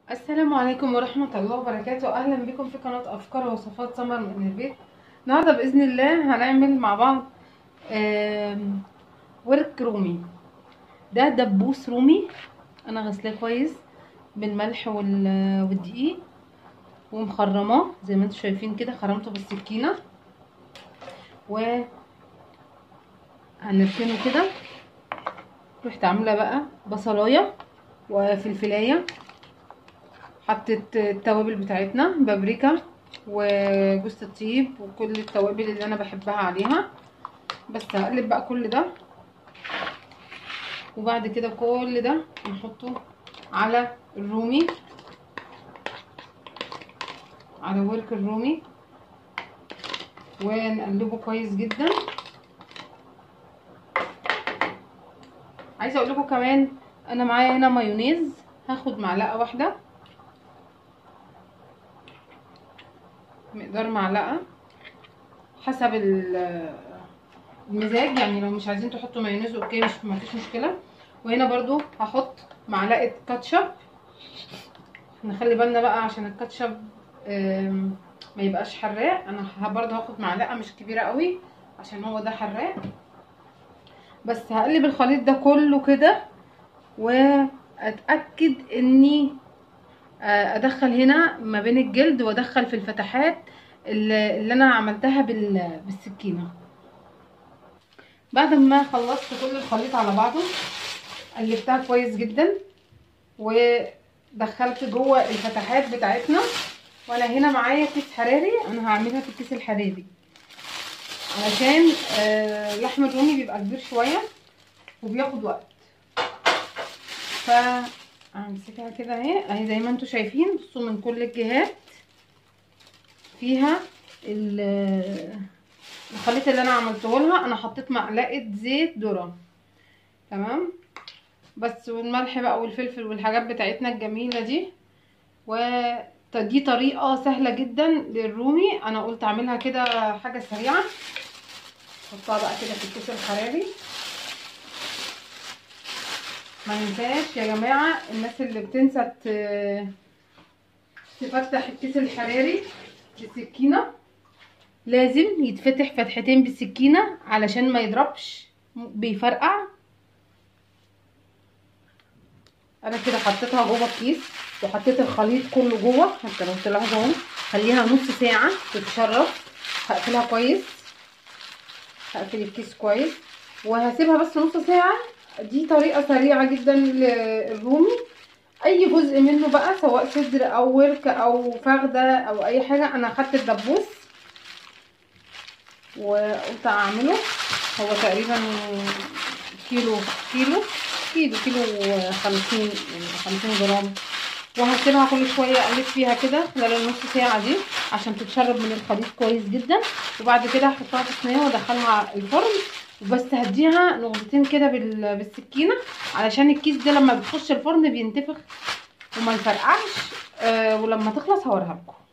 السلام عليكم ورحمة الله وبركاته أهلا بكم في قناة أفكار ووصفات سمر من البيت النهاردة بإذن الله هنعمل مع بعض آم، ورك رومي ده دبوس رومي أنا غسلاه كويس بالملح وال- والدقيق ومخرماه زي ما انتم شايفين كده خرمته بالسكينة و هنركنه كده رحت عاملة بقى بصلاية وفلفلاية حطيت التوابل بتاعتنا بابريكا وجوز الطيب وكل التوابل اللي انا بحبها عليها بس هقلب بقى كل ده وبعد كده كل ده نحطه على الرومي على ورك الرومي ونقلبه كويس جدا عايزه اقول لكم كمان انا معايا هنا مايونيز هاخد معلقه واحده مقدار معلقه حسب المزاج يعني لو مش عايزين تحطوا مايونيز اوكي مش مفيش مشكله وهنا برضو هحط معلقه كاتشب نخلي بالنا بقى عشان الكاتشب ما يبقاش حراق انا برضو هاخد معلقه مش كبيره قوي عشان هو ده حراق بس هقلب الخليط ده كله كده واتاكد اني ادخل هنا ما بين الجلد وادخل في الفتحات اللي انا عملتها بالسكينه بعد ما خلصت كل الخليط على بعضه قلبتها كويس جدا ودخلت جوه الفتحات بتاعتنا وانا هنا معايا كيس حراري انا هعملها في الكيس الحراري علشان لحم الرومي بيبقى كبير شويه وبياخد وقت ف همسكها كده اهي اهي زي ما انتم شايفين بصوا من كل الجهات فيها الخليط اللي انا عملته لها انا حطيت معلقه زيت ذره تمام بس والملح بقى والفلفل والحاجات بتاعتنا الجميله دي ودي طريقه سهله جدا للرومي انا قلت اعملها كده حاجه سريعه احطها بقى كده في الكيس الحراري ما ننساش يا جماعه الناس اللي بتنسى تفتح الكيس الحراري بالسكينه لازم يتفتح فتحتين بالسكينه علشان ما يضربش بيفرقع انا كده حطيتها جوه الكيس وحطيت الخليط كله جوه حتى لو تلاحظوا اهو خليها نص ساعه تتشرب هقفلها كويس هقفل الكيس كويس وهسيبها بس نص ساعه دي طريقه سريعه جدا للرومي اي جزء منه بقى سواء صدر او ورك او فخده او اي حاجه انا اخدت الدبوس وقلت اعمله هو تقريبا كيلو كيلو كيلو كيلو خمسين يعني خمسين جرام وهسيبها كل شويه اقلب فيها كده خلال النص ساعه دي عشان تتشرب من الخليط كويس جدا وبعد كده هحطها في صينيه وادخلها الفرن وبس هديها نقطتين كده بالسكينه علشان الكيس ده لما بتخش الفرن بينتفخ وما يفرقعش أه ولما تخلص هوريها لكم